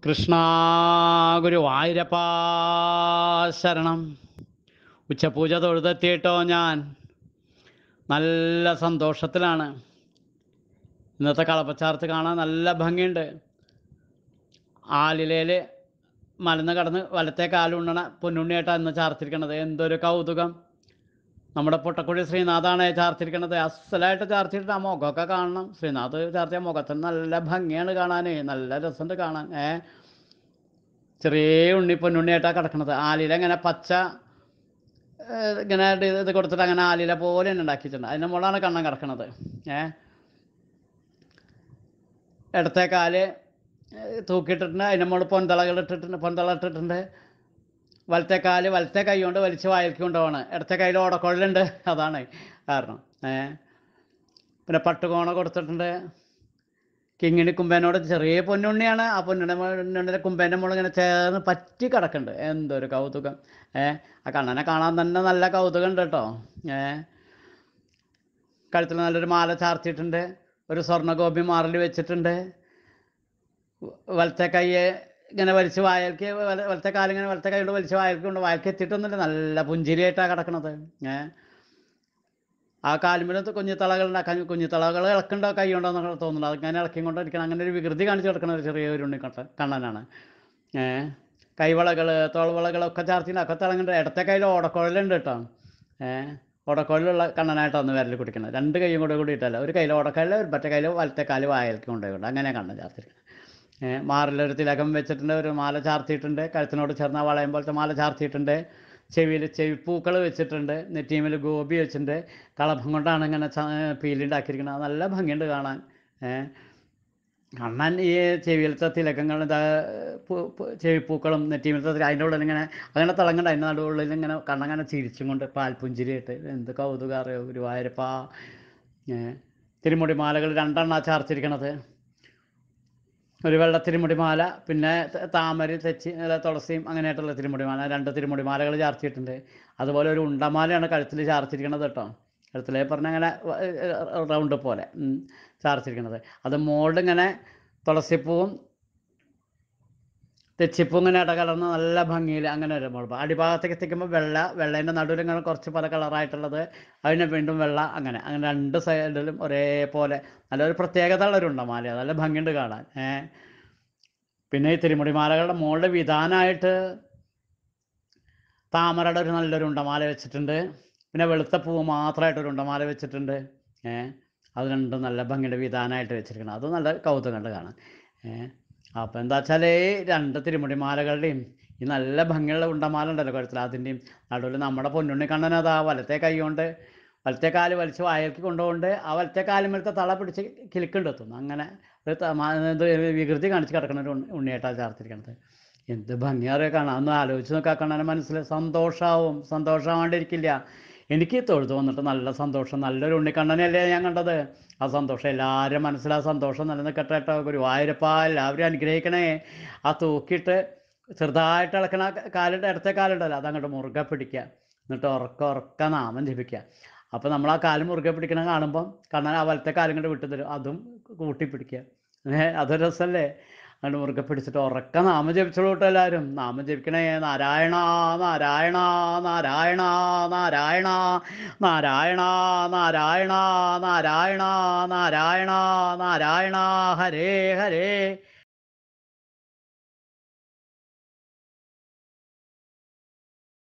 കൃഷ്ണ ഗുരുവായൂരപ്പ ശരണം ഉച്ചപൂജ തൊഴുതെത്തിയിട്ടോ ഞാൻ നല്ല സന്തോഷത്തിലാണ് ഇന്നത്തെ കളപ്പച്ചാർത്ത് കാണാൻ നല്ല ഭംഗിയുണ്ട് ആലിലയിൽ മലന്ന് കടന്ന് വലത്തെ കാലുണ്ണണ പൊന്നുണ്ണിയായിട്ടാണ് ഇന്ന് ചാർത്തിരിക്കണത് എന്തൊരു കൗതുകം നമ്മുടെ പൊട്ടക്കുഴി ശ്രീനാഥാണ് ചാർത്തിരിക്കണത് അസലായിട്ട് ചാർത്തിയിട്ട് ആ മുഖമൊക്കെ കാണണം ശ്രീനാഥ് ചാർത്തിയ മുഖത്തിന് നല്ല ഭംഗിയാണ് കാണാൻ നല്ല രസമുണ്ട് കാണാൻ ഏ ചെറിയ ഉണ്ണി പൊന്നുണ്ണിയായിട്ടാണ് കിടക്കണത് ആലില ഇങ്ങനെ പച്ച ഏ, ഇങ്ങനെ ഇത് ഇത് കൊടുത്തിട്ട് അങ്ങനെ ആലില പോലെ തന്നെ ഉണ്ടാക്കിയിട്ടുണ്ട് അതിൻ്റെ മുകളാണ് കണ്ണം കിടക്കണത് ഏ ഇടത്തെ കാല് ഏ, തൂക്കിയിട്ടിട്ടുണ്ട് അതിൻ്റെ മുകളിൽ പൊന്തളകൾ ഇട്ടിട്ടുണ്ട് പൊന്തള ഇട്ടിട്ടുണ്ട് വലത്തെ കാല് വലത്തെ കൈ കൊണ്ട് വലിച്ച് വായിലേക്ക് കൊണ്ടുപോവാണ് ഇടത്തെ കയ്യിൽ ഓടക്കുഴലുണ്ട് അതാണ് കാരണം ഏ പിന്നെ പട്ടുകോണ കൊടുത്തിട്ടുണ്ട് കിങ്ങിണി കുമ്പേനോട് ചെറിയ പൊന്നുണ്ണിയാണ് ആ പൊന്നുണ്ണി പൊന്നുണ്ണിയുടെ കുമ്പേൻ്റെ മുകളിൽ ഇങ്ങനെ ചേർന്ന് പറ്റി കിടക്കുന്നുണ്ട് എന്തൊരു കൗതുകം ഏ ആ കണ്ണനെ കാണാൻ തന്നെ നല്ല കൗതുകം ഉണ്ട് കേട്ടോ ഏ കഴുത്തിൽ നല്ലൊരു മാല ചാർത്തിയിട്ടുണ്ട് ഒരു സ്വർണ്ണഗോപി മാറിൽ വെച്ചിട്ടുണ്ട് വ- വലത്തെ കൈ ഇങ്ങനെ വലിച്ച് വായൽക്ക് വല- വലത്തെ കാലിങ്ങനെ വലത്തെ കൈ കൊണ്ട് വലിച്ച് വായൽക്ക് കൊണ്ട് വായൽക്ക് എത്തിയിട്ടൊന്നുമില്ല നല്ല പുഞ്ചിരിയായിട്ടാണ് കിടക്കണത് ഏ ആ കാലുമ്പിൽ കുഞ്ഞിത്തളകളുണ്ട് കുഞ്ഞിത്തളകൾ ഇളക്കുണ്ടോ കൈ ഉണ്ടോ എന്നൊക്കെ തോന്നുന്നു അതിങ്ങനെ ഇളക്കി കൊണ്ടിരിക്കണം അങ്ങനെ ഒരു വികൃതി കാണിച്ച് കിടക്കുന്ന ഒരു ചെറിയ ഒരു ഉണ്ണിക്കട്ട കണ്ണനാണ് ഏ കൈവളകൾ തോൾവളകളൊക്കെ ചാർത്തിണ്ട് ഒക്കെ തിളങ്ങുന്നുണ്ട് ഇടത്തെ കയ്യിൽ ഓടക്കുഴലുണ്ട് കേട്ടോ ഏ ഓടക്കുഴലുള്ള കണ്ണനായിട്ടാണ് വിരൽ കുടിക്കുന്നത് രണ്ട് കൈയും കൂടെ കൂടിയിട്ടല്ല ഒരു കയ്യിൽ ഓടക്കുഴൽ ഒരു മറ്റേ കയ്യിൽ വലത്തെ കാല് വായൽക്ക് കൊണ്ടുപോയിട്ടുണ്ട് അങ്ങനെ കണ്ണൻ ചാർത്തിരിക്കുന്നത് ഏഹ് മാറിലൊരു തിലകം വെച്ചിട്ടുണ്ട് ഒരു മാല ചാർത്തിയിട്ടുണ്ട് കഴുത്തിനോട് ചേർന്ന വളയം പോലത്തെ മാല ചാർത്തിയിട്ടുണ്ട് ചെവിയിൽ ചെവിപ്പൂക്കൾ വെച്ചിട്ടുണ്ട് നെറ്റീമിൽ ഗോപി വെച്ചിട്ടുണ്ട് കളഭം കൊണ്ടാണ് ഇങ്ങനെ പീലുണ്ടാക്കിയിരിക്കുന്നത് അത് നല്ല ഭംഗിയുണ്ട് കാണാൻ ഏഹ് കണ്ണൻ ഈ ചെവിയിലത്തെ തിലക്കങ്ങൾ ഇതാ പൂ- പൂ- ചെവിപ്പൂക്കളും നെറ്റീമിലത്തെ തില- അതിൻ്റെ ഉള്ളിൽ ഇങ്ങനെ അങ്ങനെ തിളങ്ങണ്ട അതിൻ്റെ നടുവുള്ളിൽ ഇങ്ങനെ കണ്ണങ്ങനെ ചിരിച്ചും കൊണ്ട് പാൽപുഞ്ചിരിയായിട്ട് എന്ത് കൗതുകം അറിയോ ഗുരുവായൂരപ്പാ ഏഹ് തിരുമുടി മാലകൾ രണ്ടെണ്ണ ചാർത്തിരിക്കണത് ഒരു വെള്ള തിരുമുടിമാല പിന്നെ ത- താമര തെച്ചി അല്ല തുളസിയും അങ്ങനെയായിട്ടുള്ള തിരുമുടിമാല രണ്ട് തിരുമുടിമാലകൾ ചാർത്തിയിട്ടുണ്ട് അതുപോലെ ഒരു ഉണ്ടമാലയാണ് കഴുത്തിൽ ചാർത്തിരിക്കണത് കേട്ടോ കഴുത്തിൽ പറഞ്ഞ അങ്ങനെ റൗണ്ട് പോലെ ഉം, ചാർത്തിരിക്കണത് അത് മോൾഡ് ഇങ്ങനെ തുളസിപ്പൂവും തെച്ചിപ്പൂ ഇങ്ങനെ ഇടകലർന്ന് നല്ല ഭംഗിയിൽ അങ്ങനെ ഒരു മുളപ്പ് അടിഭാഗത്തേക്ക് എത്തിക്കുമ്പോൾ വെള്ള വെള്ളേൻ്റെ നടുവിൽ ഇങ്ങനെ കുറച്ച് പല കളറായിട്ടുള്ളത് അതിന് വീണ്ടും വെള്ള അങ്ങനെ അങ്ങനെ രണ്ട് സൈഡിലും ഒരേപോലെ നല്ലൊരു പ്രത്യേകത ഉള്ളൊരുണ്ട മാല നല്ല ഭംഗിയുണ്ട് കാണാൻ ഏ പിന്നെ ഈ തിരുമുടിമാലകളുടെ മുകളിൽ വിധാനമായിട്ട് താമരയുടെ ഒരു നല്ലൊരു ഉണ്ടമാല വെച്ചിട്ടുണ്ട് പിന്നെ വെളുത്ത പൂവ് മാത്രമായിട്ട് ഒരു ഉണ്ടമാല വെച്ചിട്ടുണ്ട് ഏ അത് രണ്ടും നല്ല ഭംഗിയുടെ വിധാനമായിട്ട് വെച്ചിരിക്കണം അത് നല്ല കൗതുകമുണ്ട് കാണാൻ ഏ അപ്പോൾ എന്താ വെച്ചാൽ ഈ രണ്ട് തിരുമുടിമാലകളുടെയും ഈ നല്ല ഭംഗിയുള്ള ഉണ്ടമാല ഉണ്ടല്ലോ കഴുത്തിൽ അതിൻ്റെയും നടുവിൽ നമ്മുടെ പൊന്നുണ്ണി കണ്ണൻ അതാ വലത്തെ കൈ കൊണ്ട് വലത്തെ കാല് വലിച്ച് വായൽക്ക് കൊണ്ടുകൊണ്ട് ആ വലത്തെ കാലുമേലത്തെ തള പിടിച്ച് കിലുക്കുണ്ട് എത്തുന്നു അങ്ങനെ ഒരു ത- മാ- ഇത് വികൃതി കാണിച്ച് കിടക്കുന്ന ഒരു ഉണ്ണി- ഉണ്ണിയായിട്ടാണ് ചേർത്തിരിക്കണത് എന്ത് ഭംഗിയാറിയ കാണാം ഒന്ന് ആലോചിച്ച് നോക്കാൻ കണ്ണനെ മനസ്സിൽ സന്തോഷാവും സന്തോഷമാണ്ടിരിക്കില്ല എനിക്ക് തൊഴുതു വന്നിട്ട് നല്ല സന്തോഷം നല്ലൊരു ഉണ്ണിക്കണ്ണനെയല്ലേ ഞാൻ കണ്ടത് ആ സന്തോഷം എല്ലാവരും മനസ്സിൽ ആ സന്തോഷം നിലനിൽക്കട്ടെ കേട്ടോ ഗുരുവായൂരപ്പ എല്ലാവരും അനുഗ്രഹിക്കണേ ആ തൂക്കിയിട്ട് ചെറുതായിട്ട് ഇളക്കണ കാലിൻ്റെ ഇടത്തെ കാലുണ്ടല്ലോ അതങ്ങോട്ട് മുറുകെ പിടിക്കുക എന്നിട്ട് ഉറക്ക ഉറക്ക നാമം ജപിക്കുക അപ്പോൾ നമ്മൾ ആ കാല് മുറുകെ പിടിക്കണ കാണുമ്പം കണ്ണൻ ആ വലത്തെ കാലും കൊണ്ട് വിട്ടു തരും അതും കൂട്ടി പിടിക്കുക ഏഹ് അതൊരു രസമല്ലേ അങ്ങോട്ട് മുറുകെ പിടിച്ചിട്ട് ഉറക്ക നാമം ജപിച്ചോളൂ കേട്ടോ എല്ലാവരും നാമം ജപിക്കണേ നാരായണ നാരായണ നാരായണ നാരായണ നാരായണ നാരായണ നാരായണ നാരായണ നാരായണ ഹരേ ഹരേ